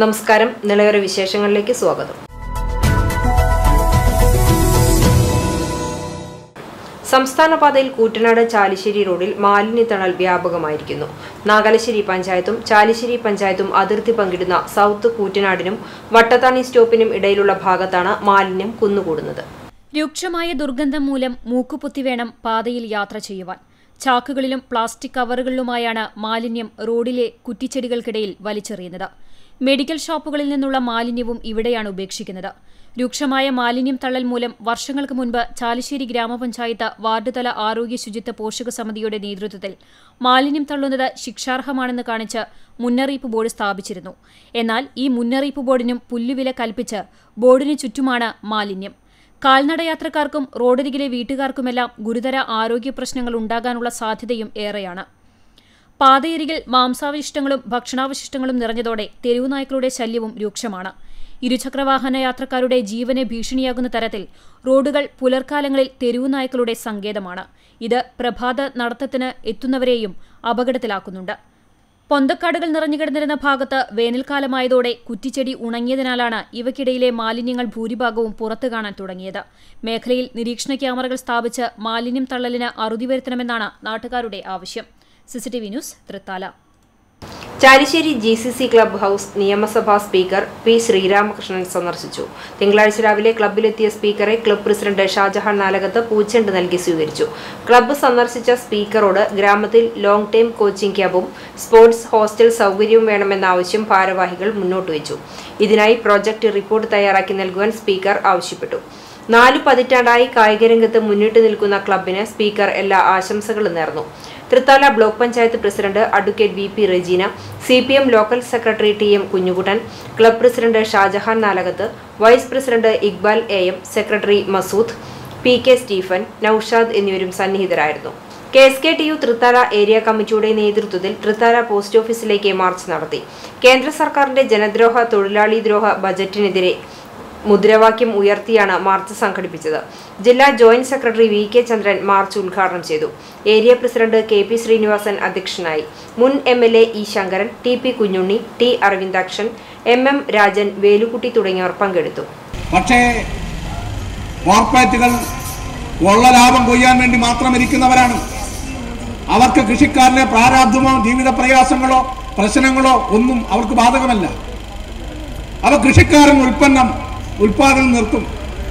നമസ്കാരം നിളയൊരു വിശേഷങ്ങളിലേക്ക് സ്വാഗതം സംസ്ഥാന പാതയിൽ കൂറ്റനാട് ചാലിശ്ശേരി റോഡിൽ മാലിന്യത്തണൽ വ്യാപകമായിരിക്കുന്നു നാഗലശ്ശേരി പഞ്ചായത്തും ചാലിശ്ശേരി പഞ്ചായത്തും അതിർത്തി പങ്കിടുന്ന സൗത്ത് കൂറ്റനാടിനും വട്ടത്താണി സ്റ്റോപ്പിനും ഇടയിലുള്ള ഭാഗത്താണ് മാലിന്യം കുന്നുകൂടുന്നത് രൂക്ഷമായ ദുർഗന്ധം മൂലം മൂക്കുപൊത്തി വേണം പാതയിൽ യാത്ര ചെയ്യുവാൻ ചാക്കുകളിലും പ്ലാസ്റ്റിക് കവറുകളിലുമായാണ് മാലിന്യം റോഡിലെ കുറ്റിച്ചെടികൾക്കിടയിൽ വലിച്ചെറിയുന്നത് മെഡിക്കൽ ഷോപ്പുകളിൽ നിന്നുള്ള മാലിന്യവും ഇവിടെയാണ് ഉപേക്ഷിക്കുന്നത് രൂക്ഷമായ മാലിന്യം തള്ളൽ മൂലം വർഷങ്ങൾക്ക് മുൻപ് ചാലിശ്ശേരി ഗ്രാമപഞ്ചായത്ത് വാർഡ് തല ആരോഗ്യ ശുചിത്വ പോഷക സമിതിയുടെ നേതൃത്വത്തിൽ മാലിന്യം തള്ളുന്നത് ശിക്ഷാർഹമാണെന്ന് കാണിച്ച് മുന്നറിയിപ്പ് ബോർഡ് സ്ഥാപിച്ചിരുന്നു എന്നാൽ ഈ മുന്നറിയിപ്പ് ബോർഡിനും പുല്ലുവില കൽപ്പിച്ച് ബോർഡിന് ചുറ്റുമാണ് മാലിന്യം കാൽനടയാത്രക്കാർക്കും റോഡരികിലെ വീട്ടുകാർക്കുമെല്ലാം ഗുരുതര ആരോഗ്യ പ്രശ്നങ്ങൾ ഉണ്ടാകാനുള്ള സാധ്യതയും ഏറെയാണ് പാതയരികിൽ മാംസാവശിഷ്ടങ്ങളും ഭക്ഷണാവശിഷ്ടങ്ങളും നിറഞ്ഞതോടെ തെരുവുനായ്ക്കളുടെ ശല്യവും രൂക്ഷമാണ് ഇരുചക്രവാഹന യാത്രക്കാരുടെ ജീവന് ഭീഷണിയാകുന്ന തരത്തിൽ റോഡുകൾ പുലർക്കാലങ്ങളിൽ തെരുവുനായ്ക്കളുടെ സങ്കേതമാണ് ഇത് പ്രഭാത നടത്തത്തിന് എത്തുന്നവരെയും അപകടത്തിലാക്കുന്നുണ്ട് പൊന്തക്കാടുകൾ നിറഞ്ഞുകിടന്നിരുന്ന ഭാഗത്ത് വേനൽക്കാലമായതോടെ കുറ്റിച്ചെടി ഉണങ്ങിയതിനാലാണ് ഇവയ്ക്കിടയിലെ മാലിന്യങ്ങൾ ഭൂരിഭാഗവും പുറത്തു കാണാൻ തുടങ്ങിയത് മേഖലയിൽ നിരീക്ഷണ ക്യാമറകൾ സ്ഥാപിച്ച് മാലിന്യം തള്ളലിന് അറുതി വരുത്തണമെന്നാണ് നാട്ടുകാരുടെ ആവശ്യം CCTV news Thrithala Chalissery G C C club house നിയമസഭാ സ്പീക്കർ പി ശ്രീരാമകൃഷ്ണൻ സന്ദർശിച്ചു തിങ്കളാഴ്ച രാവിലെ ക്ലബ്ബിലെത്തിയ സ്പീക്കറെ ക്ലബ് പ്രസിഡന്റ് ഷാജഹാൻ നാലകത്ത് പൂച്ചെണ്ട് നൽകി സ്വീകരിച്ചു ക്ലബ്ബ് സന്ദർശിച്ച സ്പീക്കറോട് ഗ്രാമത്തിൽ ലോങ് ടൈം കോച്ചിംഗ് ക്യാബും സ്പോർട്സ് ഹോസ്റ്റൽ സൗകര്യവും വേണമെന്ന ആവശ്യം ഭാരവാഹികൾ മുന്നോട്ടുവച്ചു ഇതിനായി പ്രോജക്ട് റിപ്പോർട്ട് തയ്യാറാക്കി നൽകുവാൻ സ്പീക്കർ ആവശ്യപ്പെട്ടു നാലു പതിറ്റാണ്ടായി കായികരംഗത്ത് മുന്നിട്ട് നിൽക്കുന്ന ക്ലബിന് സ്പീക്കർ എല്ലാ ആശംസകളും നേർന്നു Thrithala block panchayat president advocate V P Regina C P M local secretary T M Kunjukuttan club president Shajahan Nalakath vice president Iqbal A M secretary Masood P K Stephen Noushad എന്നിവരും സന്നിഹിതരായിരുന്നു K S K T U Thrithala area കമ്മിറ്റിയുടെ നേതൃത്വത്തിൽ തൃത്താല പോസ്റ്റ് ഓഫീസിലേക്ക് March നടത്തി കേന്ദ്ര സർക്കാരിന്റെ ജനദ്രോഹ തൊഴിലാളി ദ്രോഹ ബജറ്റിനെതിരെ മുദ്രാവാക്യം ഉയർത്തിയാണ് മാർച്ച് സംഘടിപ്പിച്ചത് ജില്ലാ joint secretary V K Chandran march ഉദ്ഘാടനം ചെയ്തു area president K P Sreenivasan അധ്യക്ഷനായി മുൻ M L A E Sankaran T P Kunjunni T Aravindakshan M M Rajan Velukutty തുടങ്ങിയവർ പങ്കെടുത്തു പക്ഷേ കോർപ്പറേറ്റുകൾ ഉള്ള ലാഭം കൊയ്യാൻ വേണ്ടി മാത്രം ഇരിക്കുന്നവരാണ് അവർക്ക് കൃഷിക്കാരന്റെ പ്രാരാബ്ധമോ ജീവിത പ്രയാസങ്ങളോ പ്രശ്നങ്ങളോ ഒന്നും അവർക്ക് ബാധകമല്ല അവ കൃഷിക്കാരൻ ഉൽപ്പന്നം ഉൽപാദനം നിർത്തും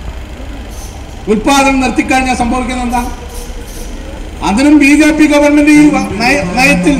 ഉൽപാദനം നിർത്തിക്കഴിഞ്ഞാൽ സംഭവിക്കുന്നത് എന്താ അതിനും ബി ജെ പി ഗവൺമെന്റ് ഈ വ- നയ- നയത്തിൽ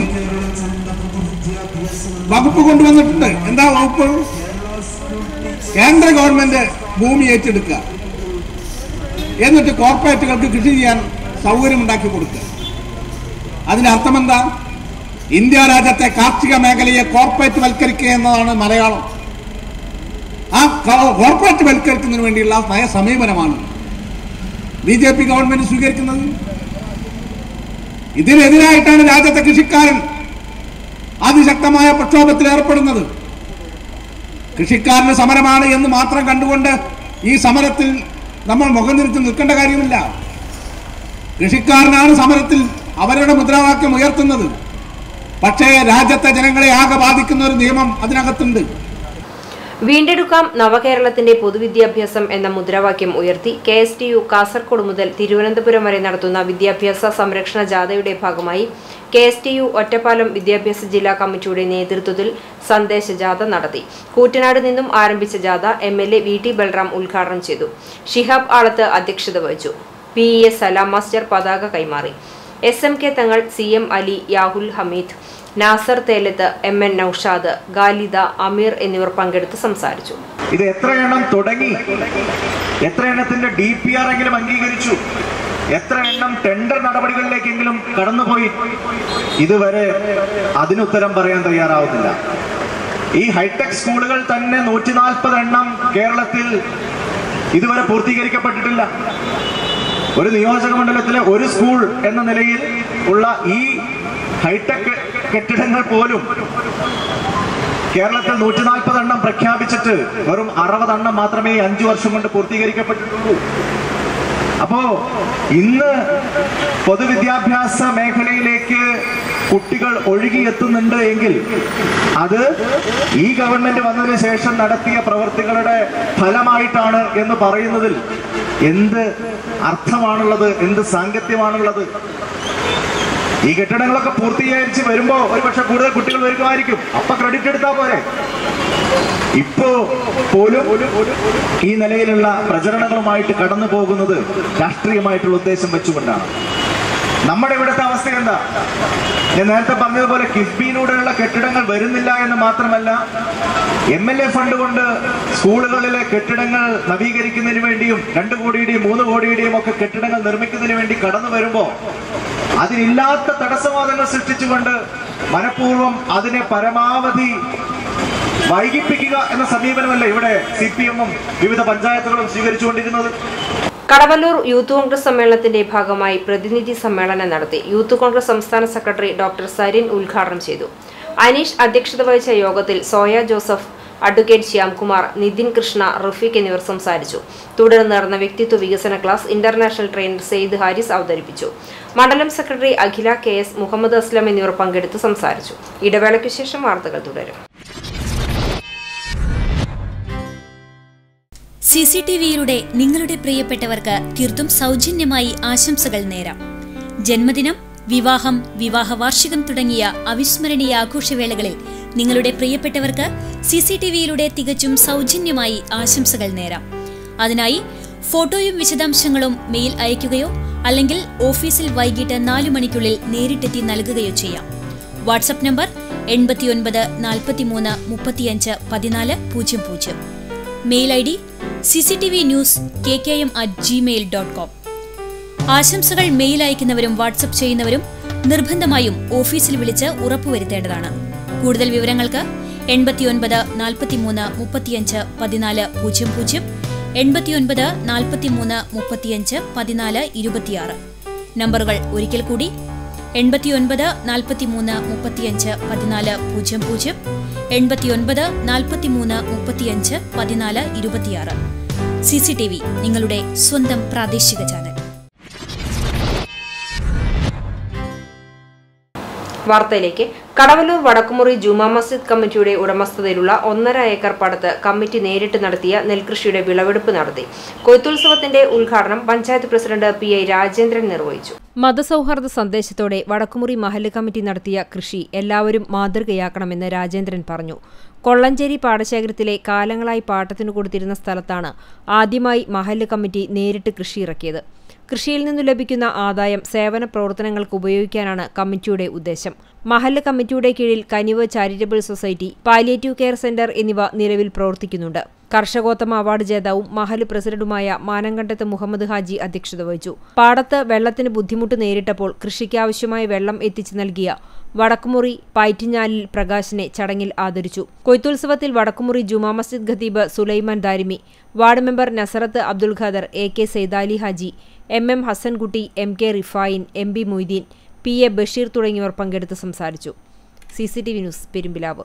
വകുപ്പ് കൊണ്ടുവന്നിട്ടുണ്ട് എന്താ വകുപ്പ് കേന്ദ്ര ഗവൺമെന്റ് ഭൂമി ഏറ്റെടുക്കുക എന്നിട്ട് കോർപ്പറേറ്റുകൾക്ക് കൃഷി ചെയ്യാൻ സൗകര്യമുണ്ടാക്കി കൊടുക്കുക അതിന്റെ അർത്ഥം എന്താ ഇന്ത്യ രാജ്യത്തെ കാർഷിക മേഖലയെ കോർപ്പറേറ്റ് വൽക്കരിക്കുക എന്നതാണ് മലയാളം ആ കോ- കോർപ്പറേറ്റ് വൽക്കരിക്കുന്നതിന് വേണ്ടിയുള്ള നയ സമീപനമാണ് ബി ജെ പി ഗവൺമെന്റ് സ്വീകരിക്കുന്നത് ഇതിനെതിരായിട്ടാണ് രാജ്യത്തെ കൃഷിക്കാരൻ അതിശക്തമായ പ്രക്ഷോഭത്തിൽ ഏർപ്പെടുന്നത് കൃഷിക്കാരന്റെ സമരമാണ് എന്ന് മാത്രം കണ്ടുകൊണ്ട് ഈ സമരത്തിൽ നമ്മൾ മുഖം തിരിച്ച് നിൽക്കേണ്ട കാര്യമില്ല കൃഷിക്കാരനാണ് സമരത്തിൽ അവരുടെ മുദ്രാവാക്യം ഉയർത്തുന്നത് പക്ഷേ രാജ്യത്തെ ജനങ്ങളെ ആകെ ബാധിക്കുന്ന ഒരു നിയമം അതിനകത്തുണ്ട് വീണ്ടെടുക്കാം നവകേരളത്തിന്റെ പൊതുവിദ്യാഭ്യാസം എന്ന മുദ്രാവാക്യം ഉയർത്തി K S T U Kasaragod മുതൽ തിരുവനന്തപുരം വരെ നടത്തുന്ന വിദ്യാഭ്യാസ സംരക്ഷണ ജാഥയുടെ ഭാഗമായി K S T U Ottapalam വിദ്യാഭ്യാസ ജില്ലാ കമ്മിറ്റിയുടെ നേതൃത്വത്തിൽ സന്ദേശ ജാഥ നടത്തി കൂറ്റനാട് നിന്നും ആരംഭിച്ച ജാഥ M L A V T Balram ഉദ്ഘാടനം ചെയ്തു ഷിഹാബ് ആളത്ത് അധ്യക്ഷത വഹിച്ചു P E S Salam master പതാക കൈമാറി S M K Thangal C M Ali Yahul Hameed Nasar Thelath M N Noushad Galida Ameer എന്നിവർ പങ്കെടുത്ത് സംസാരിച്ചു ഇത് എത്ര എണ്ണം തുടങ്ങി എത്ര എണ്ണത്തിന്റെ ഡി പി ആർ എങ്കിലും അംഗീകരിച്ചു എത്ര എണ്ണം ടെൻഡർ നടപടികളിലേക്കെങ്കിലും കടന്നുപോയി ഇതുവരെ അതിനുത്തരം പറയാൻ തയ്യാറാവുന്നില്ല ഈ ഹൈടെക് സ്കൂളുകൾ തന്നെ നൂറ്റി നാൽപ്പത് എണ്ണം കേരളത്തിൽ ഇതുവരെ പൂർത്തീകരിക്കപ്പെട്ടിട്ടില്ല ഒരു നിയോജക മണ്ഡലത്തിലെ ഒരു സ്കൂൾ എന്ന നിലയിൽ ഉള്ള ഈ ഹൈടെക് കെട്ടിടങ്ങൾ പോലും കേരളത്തിൽ നൂറ്റി നാൽപ്പത് എണ്ണം പ്രഖ്യാപിച്ചിട്ട് വെറും അറുപത് എണ്ണം മാത്രമേ ഈ അഞ്ചു വർഷം കൊണ്ട് പൂർത്തീകരിക്കപ്പെട്ടിട്ടുള്ളൂ അപ്പോ ഇന്ന് പൊതുവിദ്യാഭ്യാസ മേഖലയിലേക്ക് കുട്ടികൾ ഒഴുകിയെത്തുന്നുണ്ട് എങ്കിൽ അത് ഈ ഗവൺമെന്റ് വന്നതിന് ശേഷം നടത്തിയ പ്രവൃത്തികളുടെ ഫലമായിട്ടാണ് എന്ന് പറയുന്നതിൽ എന്ത് അർത്ഥമാണുള്ളത് എന്ത് സാങ്കത്യമാണുള്ളത് ഈ കെട്ടിടങ്ങളൊക്കെ പൂർത്തീകരിച്ച് വരുമ്പോ ഒരുപക്ഷെ കൂടുതൽ കുട്ടികൾ വരുമായിരിക്കും അപ്പൊ ക്രെഡിറ്റ് എടുത്താ പോരെ ഇപ്പോ പോലും ഈ നിലയിലുള്ള പ്രചരണങ്ങളുമായിട്ട് കടന്നു പോകുന്നത് രാഷ്ട്രീയമായിട്ടുള്ള ഉദ്ദേശം വെച്ചുകൊണ്ടാണ് നമ്മുടെ ഇവിടുത്തെ അവസ്ഥ എന്താ ഞാൻ നേരത്തെ പറഞ്ഞതുപോലെ കിഫ്ബിയിലൂടെയുള്ള കെട്ടിടങ്ങൾ വരുന്നില്ല എന്ന് മാത്രമല്ല എം എൽ എ ഫണ്ട് കൊണ്ട് സ്കൂളുകളിലെ കെട്ടിടങ്ങൾ നവീകരിക്കുന്നതിന് വേണ്ടിയും രണ്ട് കോടിയുടെയും മൂന്ന് കോടിയുടെയും ഒക്കെ കെട്ടിടങ്ങൾ നിർമ്മിക്കുന്നതിന് വേണ്ടി കടന്നു വരുമ്പോ അതിനില്ലാത്ത തടസ്സവാദങ്ങൾ സൃഷ്ടിച്ചുകൊണ്ട് മനഃപൂർവ്വം അതിനെ പരമാവധി വൈകിപ്പിക്കുക എന്ന സമീപനമല്ല ഇവിടെ സി പി എമ്മും വിവിധ പഞ്ചായത്തുകളും സ്വീകരിച്ചുകൊണ്ടിരുന്നത് കടവല്ലൂർ യൂത്ത് കോൺഗ്രസ് സമ്മേളനത്തിന്റെ ഭാഗമായി പ്രതിനിധി സമ്മേളനം നടത്തി യൂത്ത് കോൺഗ്രസ് സംസ്ഥാന സെക്രട്ടറി ഡോക്ടർ സരിൻ ഉദ്ഘാടനം ചെയ്തു അനീഷ് അധ്യക്ഷത വഹിച്ച യോഗത്തിൽ സോയ ജോസഫ് അഡ്വക്കേറ്റ് ശ്യാംകുമാർ നിതിൻ കൃഷ്ണ റഫീഖ് എന്നിവർ സംസാരിച്ചു തുടർന്ന് നടന്ന വ്യക്തിത്വ വികസന class international trainer Saeed Haris അവതരിപ്പിച്ചു മണ്ഡലം secretary Akhila K S Muhammad Aslam എന്നിവർ പങ്കെടുത്ത് സംസാരിച്ചു ഇടവേളയ്ക്കു ശേഷം വാർത്തകൾ തുടരും സി സി ടി വിയിലൂടെ നിങ്ങളുടെ പ്രിയപ്പെട്ടവർക്ക് തീർത്തും സൗജന്യമായി ആശംസകൾ നേരാം ജന്മദിനം വിവാഹം വിവാഹ വാർഷികം തുടങ്ങിയ അവിസ്മരണീയ ആഘോഷവേളകളിൽ നിങ്ങളുടെ പ്രിയപ്പെട്ടവർക്ക് സി സി ടി വിയിലൂടെ തികച്ചും സൗജന്യമായി ആശംസകൾ നേരാം അതിനായി ഫോട്ടോയും വിശദാംശങ്ങളും മെയിൽ അയയ്ക്കുകയോ അല്ലെങ്കിൽ ഓഫീസിൽ വൈകിട്ട് നാലു മണിക്കുള്ളിൽ നേരിട്ടെത്തി നൽകുകയോ ചെയ്യാം വാട്സപ്പ് നമ്പർ എൺപത്തിയൊൻപത് നാൽപ്പത്തിമൂന്ന് മുപ്പത്തിയഞ്ച് പതിനാല് പൂജ്യം പൂജ്യം mail I D C C T V news K K M at Gmail dot com ആശംസകൾ മെയിൽ അയക്കുന്നവരും വാട്സപ്പ് ചെയ്യുന്നവരും നിർബന്ധമായും ഓഫീസിൽ വിളിച്ച് ഉറപ്പുവരുത്തേണ്ടതാണ് കൂടുതൽ വിവരങ്ങൾക്ക് എൺപത്തിയൊൻപത് നാൽപ്പത്തിമൂന്ന് മുപ്പത്തിയഞ്ച് പതിനാല് പൂജ്യം പൂജ്യം എൺപത്തിയൊൻപത് നാൽപ്പത്തിമൂന്ന് മുപ്പത്തിയഞ്ച് പതിനാല് ഇരുപത്തിയാറ് നമ്പറുകൾ ഒരിക്കൽ കൂടി എൺപത്തിയൊൻപത് നാൽപ്പത്തിമൂന്ന് മുപ്പത്തിയഞ്ച് പതിനാല് പൂജ്യം പൂജ്യം എൺപത്തിയൊൻപത് നാൽപ്പത്തിമൂന്ന് മുപ്പത്തിയഞ്ച് പതിനാല് ഇരുപത്തിയാറ് സി സി ടി വി നിങ്ങളുടെ സ്വന്തം പ്രാദേശിക ചാനൽ വാർത്തയിലേക്ക് കടവല്ലൂർ വടക്കുമുറി ജുമാ മസ്ജിദ് കമ്മിറ്റിയുടെ ഉടമസ്ഥതയിലുള്ള ഒന്നര ഏക്കർ പടത്ത് കമ്മിറ്റി നേരിട്ട് നടത്തിയ നെൽകൃഷിയുടെ വിളവെടുപ്പ് നടത്തി കൊയ്ത്തുത്സവത്തിന്റെ ഉദ്ഘാടനം panchayat president P I Rajendran നിർവഹിച്ചു മതസൗഹാർദ്ദ സന്ദേശത്തോടെ വടക്കുമുറി മഹല്ല് കമ്മിറ്റി നടത്തിയ കൃഷി എല്ലാവരും മാതൃകയാക്കണമെന്ന് രാജേന്ദ്രൻ പറഞ്ഞു കൊള്ളഞ്ചേരി പാടശേഖരത്തിലെ കാലങ്ങളായി പാട്ടത്തിനു കൊടുത്തിരുന്ന സ്ഥലത്താണ് ആദ്യമായി മഹല്ല് കമ്മിറ്റി നേരിട്ട് കൃഷി ഇറക്കിയത് കൃഷിയിൽ നിന്നു ലഭിക്കുന്ന ആദായം സേവന പ്രവർത്തനങ്ങൾക്ക് ഉപയോഗിക്കാനാണ് കമ്മിറ്റിയുടെ ഉദ്ദേശം മഹല്ല് കമ്മിറ്റിയുടെ കീഴിൽ Kaniv charitable society palliative care centre എന്നിവ നിലവിൽ പ്രവർത്തിക്കുന്നുണ്ട് കർഷകോത്തമ അവാർഡ് ജേതാവും മഹല് പ്രസിഡന്റുമായ മാനങ്കണ്ടത്ത് മുഹമ്മദ് ഹാജി അധ്യക്ഷത വഹിച്ചു പാടത്ത് വെള്ളത്തിന് ബുദ്ധിമുട്ട് നേരിട്ടപ്പോൾ കൃഷിക്കാവശ്യമായ വെള്ളം എത്തിച്ചു നൽകിയ വടക്കുമുറി പൈറ്റിഞ്ഞാലിൽ പ്രകാശിനെ ചടങ്ങിൽ ആദരിച്ചു കൊയ്ത്തുത്സവത്തിൽ വടക്കുമുറി ജുമാ മസ്ജിദ് ഖത്തീബ് Sulaiman Darimi ward member Nazarath Abdul Khader A K Saithali Haji M M Hasankutty M K Rifayin M B Moideen P A Basheer തുടങ്ങിയവർ പങ്കെടുത്ത് സംസാരിച്ചു C C T V news Perumpilavu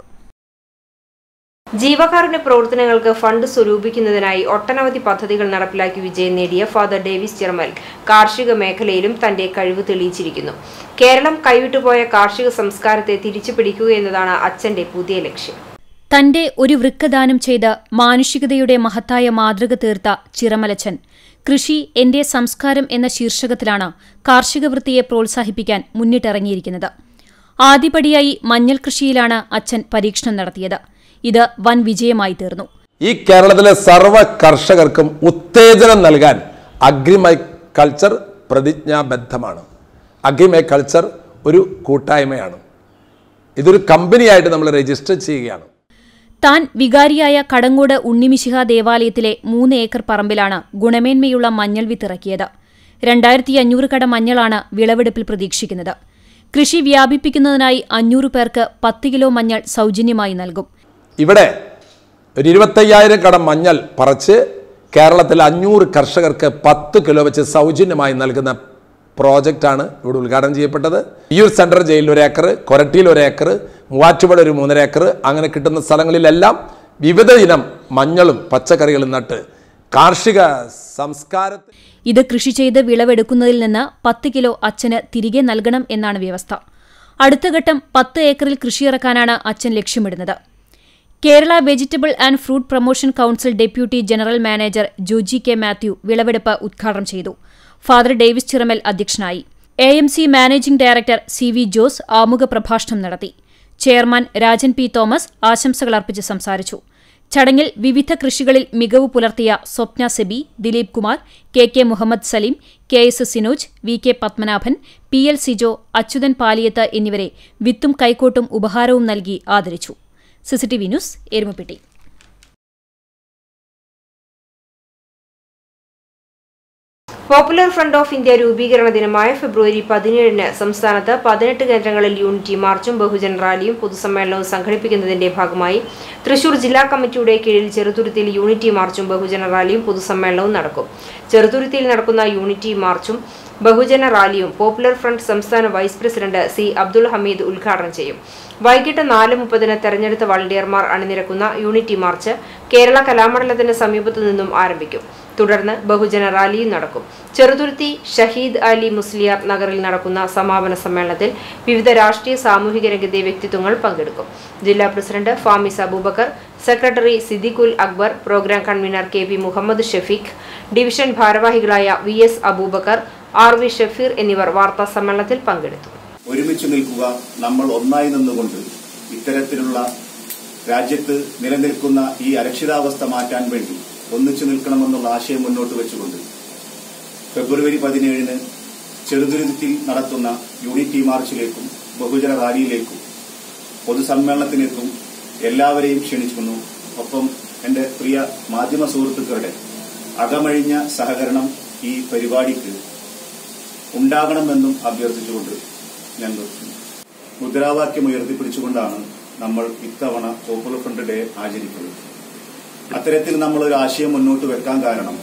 ജീവകാരുണ്യ പ്രവർത്തനങ്ങൾക്ക് ഫണ്ട് സ്വരൂപിക്കുന്നതിനായി ഒട്ടനവധി പദ്ധതികൾ നടപ്പിലാക്കി വിജയം നേടിയ ഫാദർ ഡേവിസ് ചിറമൽ കാർഷിക മേഖലയിലും തന്റെ കഴിവ് തെളിയിച്ചിരിക്കുന്നു കേരളം കൈവിട്ടുപോയ കാർഷിക സംസ്കാരത്തെ തിരിച്ചു പിടിക്കുക എന്നതാണ് അച്ഛന്റെ പുതിയ ലക്ഷ്യം തന്റെ ഒരു വൃക്കദാനം ചെയ്ത് മാനുഷികതയുടെ മഹത്തായ മാതൃക തീർത്ത ചിറമലച്ചൻ കൃഷി എന്റെ സംസ്കാരം എന്ന ശീർഷകത്തിലാണ് കാർഷിക വൃത്തിയെ പ്രോത്സാഹിപ്പിക്കാൻ മുന്നിട്ടിറങ്ങിയിരിക്കുന്നത് ആദ്യപടിയായി മഞ്ഞൾ കൃഷിയിലാണ് അച്ഛൻ പരീക്ഷണം നടത്തിയത് ഇത് വൻ വിജയമായി തീർന്നു ഈ കേരളത്തിലെ സർവ്വ കർഷകർക്കും ഉത്തേജനം നൽകാൻ അഗ്രിമൈ കൾച്ചർ പ്രതിജ്ഞാബദ്ധമാണ് അഗ്രിമൈ കൾച്ചർ ഒരു കൂട്ടായ്മയാണ് ഇതൊരു കമ്പനിയായിട്ട് നമ്മൾ രജിസ്റ്റർ ചെയ്യുകയാണ് താൻ വികാരിയായ കടങ്ങോട് ഉണ്ണിമിശിഹ ദേവാലയത്തിലെ മൂന്ന് ഏക്കർ പറമ്പിലാണ് ഗുണമേന്മയുള്ള മഞ്ഞൾ വിത്തിറക്കിയത് രണ്ടായിരത്തി അഞ്ഞൂറ് കട മഞ്ഞളാണ് വിളവെടുപ്പിൽ പ്രതീക്ഷിക്കുന്നത് കൃഷി വ്യാപിപ്പിക്കുന്നതിനായി അഞ്ഞൂറ് പേർക്ക് പത്ത് കിലോ മഞ്ഞൾ സൗജന്യമായി നൽകും ഇവിടെ ഒരു ഇരുപത്തയ്യായിരം കട മഞ്ഞൾ പറിച്ച് കേരളത്തിലെ അഞ്ഞൂറ് കർഷകർക്ക് പത്ത് കിലോ വെച്ച് സൗജന്യമായി നൽകുന്ന പ്രോജക്റ്റാണ് ഇവിടെ ഉദ്ഘാടനം ചെയ്യപ്പെട്ടത് ഈ ഒരു സെൻട്രൽ ജയിലിൽ ഒരു ഏക്കർ കൊരട്ടിയിൽ ഒരു ഏക്കർ മൂവാറ്റുപുഴ ഒരു മൂന്നര ഏക്കർ അങ്ങനെ കിട്ടുന്ന സ്ഥലങ്ങളിലെല്ലാം വിവിധ ഇനം മഞ്ഞളും പച്ചക്കറികളും നട്ട് കാർഷിക സംസ്കാരത്തെ ഇത് കൃഷി ചെയ്ത് വിളവെടുക്കുന്നതിൽ നിന്ന് പത്ത് കിലോ അച്ഛന് തിരികെ നൽകണം എന്നാണ് വ്യവസ്ഥ അടുത്ത ഘട്ടം പത്ത് ഏക്കറിൽ കൃഷിയിറക്കാനാണ് അച്ഛൻ ലക്ഷ്യമിടുന്നത് Kerala vegetable and fruit promotion council deputy general manager Joji K Mathew വിളവെടുപ്പ് ഉദ്ഘാടനം ചെയ്തു ഫാദർ ഡേവിസ് ചിറമൽ അധ്യക്ഷനായി A M C managing director C V Jose ആമുഖ പ്രഭാഷണം നടത്തി ചെയർമാൻ രാജൻ പി തോമസ് ആശംസകൾ അർപ്പിച്ച് സംസാരിച്ചു ചടങ്ങിൽ വിവിധ കൃഷികളിൽ മികവ് പുലർത്തിയ Swapna Sebi Dileep Kumar K K Muhammad Saleem K S Sinoj V K Padmanabhan P L Sijo Achuthan Paliyath എന്നിവരെ വിത്തും കൈക്കോട്ടും ഉപഹാരവും നൽകി ആദരിച്ചു CCTV news Erumapetty popular front of India രൂപീകരണ ദിനമായ ഫെബ്രുവരി പതിനേഴിന് സംസ്ഥാനത്ത് പതിനെട്ട് കേന്ദ്രങ്ങളിൽ യൂണിറ്റി മാർച്ചും ബഹുജൻ റാലിയും പൊതുസമ്മേളനവും സംഘടിപ്പിക്കുന്നതിന്റെ ഭാഗമായി തൃശൂർ ജില്ലാ കമ്മിറ്റിയുടെ കീഴിൽ ചെറുതുരുത്തിയിൽ യൂണിറ്റി മാർച്ചും ബഹുജന റാലിയും പൊതുസമ്മേളനവും നടക്കും ചെറുതുരുത്തിയിൽ നടക്കുന്ന യൂണിറ്റി മാർച്ചും ബഹുജന റാലിയും പോപ്പുലർ ഫ്രണ്ട് സംസ്ഥാന vice president C Abdul Hameed ഉദ്ഘാടനം ചെയ്യും വൈകിട്ട് നാല് മുപ്പതിന് തെരഞ്ഞെടുത്ത വളണ്ടിയർമാർ അണിനിരക്കുന്ന യൂണിറ്റി മാർച്ച് കേരള കലാമണ്ഡലത്തിന് സമീപത്തു നിന്നും ആരംഭിക്കും തുടർന്ന് ബഹുജന റാലിയും നടക്കും ചെറുതുരുത്തി ഷഹീദ് അലി മുസ്ലിയാർ നഗറിൽ നടക്കുന്ന സമാപന സമ്മേളനത്തിൽ വിവിധ രാഷ്ട്രീയ സാമൂഹിക രംഗത്തെ വ്യക്തിത്വങ്ങൾ പങ്കെടുക്കും ജില്ലാ president Famis Abubakar secretary Siddiqul Akbar programme convener K P Muhammad Shafeeq division ഭാരവാഹികളായ V S Abubakar R V Shafeer എന്നിവർ വാർത്താ സമ്മേളനത്തിൽ പങ്കെടുത്തു ഒരുമിച്ച് നിൽക്കുക നമ്മൾ ഒന്നായി നിന്നുകൊണ്ട് ഇത്തരത്തിലുള്ള രാജ്യത്ത് നിലനിൽക്കുന്ന ഈ അരക്ഷിതാവസ്ഥ മാറ്റാൻ വേണ്ടി ഒന്നിച്ചു നിൽക്കണമെന്നുള്ള ആശയം മുന്നോട്ട് വെച്ചുകൊണ്ട് ഫെബ്രുവരി പതിനേഴിന് ചെറുതുരുത്തിൽ നടത്തുന്ന യൂണിറ്റി മാർച്ചിലേക്കും ബഹുജന റാലിയിലേക്കും പൊതുസമ്മേളനത്തിലേക്കും എല്ലാവരെയും ക്ഷണിക്കുന്നു ഒപ്പം എന്റെ പ്രിയ മാധ്യമ സുഹൃത്തുക്കളുടെ അകമഴിഞ്ഞ സഹകരണം ഈ പരിപാടിക്ക് ഉണ്ടാകണമെന്നും അഭ്യർത്ഥിച്ചുകൊണ്ട് ഞാൻ നിർത്തുന്നു മുദ്രാവാക്യം ഉയർത്തിപ്പിടിച്ചുകൊണ്ടാണ് നമ്മൾ ഇത്തവണ പോപ്പുലർ ഫ്രണ്ട് ഡേ ആചരിക്കുന്നത് അത്തരത്തിൽ നമ്മൾ ഒരു ആശയം മുന്നോട്ട് വെക്കാൻ കാരണം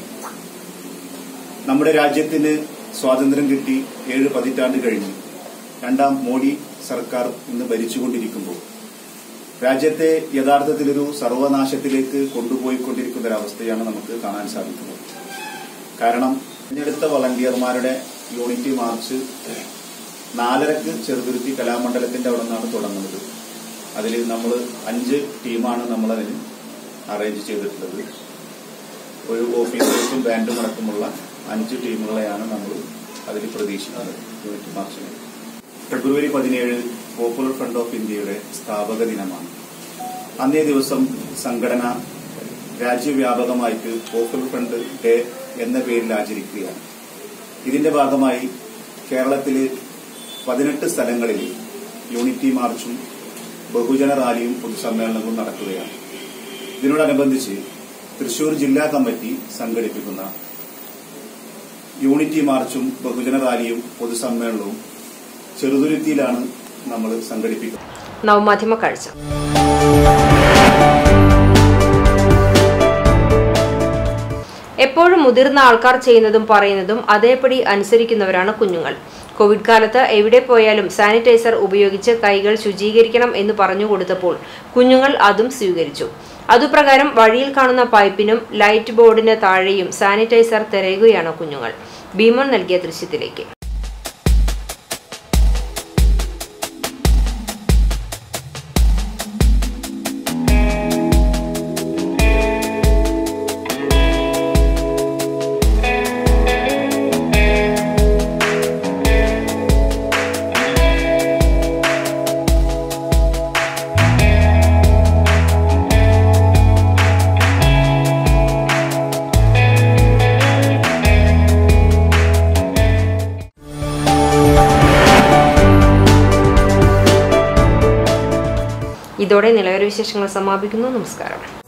നമ്മുടെ രാജ്യത്തിന് സ്വാതന്ത്ര്യം കിട്ടി ഏഴ് പതിറ്റാണ്ട് കഴിഞ്ഞു രണ്ടാം മോഡി സർക്കാർ ഇന്ന് ഭരിച്ചുകൊണ്ടിരിക്കുമ്പോൾ രാജ്യത്തെ യഥാർത്ഥത്തിലൊരു സർവനാശത്തിലേക്ക് കൊണ്ടുപോയിക്കൊണ്ടിരിക്കുന്ന ഒരവസ്ഥയാണ് നമുക്ക് കാണാൻ സാധിക്കുന്നത് കാരണം തിരഞ്ഞെടുത്ത വളണ്ടിയർമാരുടെ യൂണിറ്റി മാർച്ച് നാലരക്ക് ചെറുതുരുത്തി കലാമണ്ഡലത്തിന്റെ അവിടെ നിന്നാണ് തുടങ്ങുന്നത് അതിൽ നമ്മൾ അഞ്ച് ടീമാണ് നമ്മളതിന് അറേഞ്ച് ചെയ്തിട്ടുള്ളത് ഒരു ഓഫീസേഴ്സും ബാൻഡും അടക്കമുള്ള അഞ്ച് ടീമുകളെയാണ് നമ്മൾ അതിൽ പ്രതീക്ഷിക്കുന്നത് യൂണിറ്റ് മാർച്ചിന് ഫെബ്രുവരി പതിനേഴ് പോപ്പുലർ ഫ്രണ്ട് ഓഫ് ഇന്ത്യയുടെ സ്ഥാപക ദിനമാണ് അന്നേ ദിവസം സംഘടന രാജ്യവ്യാപകമായിട്ട് പോപ്പുലർ ഫ്രണ്ട് ഡേ എന്ന പേരിൽ ആചരിക്കുകയാണ് ഇതിന്റെ ഭാഗമായി കേരളത്തില് പതിനെട്ട് സ്ഥലങ്ങളിൽ യൂണിറ്റി മാർച്ചും ബഹുജന റാലിയും പൊതുസമ്മേളനവും നടക്കുകയാണ് ഇതിനോടനുബന്ധിച്ച് തൃശൂർ ജില്ലാ കമ്മിറ്റി സംഘടിപ്പിക്കുന്ന യൂണിറ്റി മാർച്ചും ബഹുജന റാലിയും പൊതുസമ്മേളനവും ചെറുതുരുത്തിയിലാണ് നമ്മൾ സംഘടിപ്പിക്കുന്നത് നവമാധ്യമ കാഴ്ച എപ്പോഴും മുതിർന്ന ആൾക്കാർ ചെയ്യുന്നതും പറയുന്നതും അതേപടി അനുസരിക്കുന്നവരാണ് കുഞ്ഞുങ്ങൾ കോവിഡ് കാലത്ത് എവിടെ പോയാലും സാനിറ്റൈസർ ഉപയോഗിച്ച് കൈകൾ ശുചീകരിക്കണം എന്ന് പറഞ്ഞു കൊടുത്തപ്പോൾ കുഞ്ഞുങ്ങൾ അതും സ്വീകരിച്ചു അതുപ്രകാരം വഴിയിൽ കാണുന്ന പൈപ്പിനും ലൈറ്റ് ബോർഡിന് താഴെയും സാനിറ്റൈസർ തിരയുകയാണ് കുഞ്ഞുങ്ങൾ ഭീമൻ നൽകിയ ദൃശ്യത്തിലേക്ക് ഇതോടെ നിലവര വിശേഷങ്ങൾ സമാപിക്കുന്നു നമസ്കാരം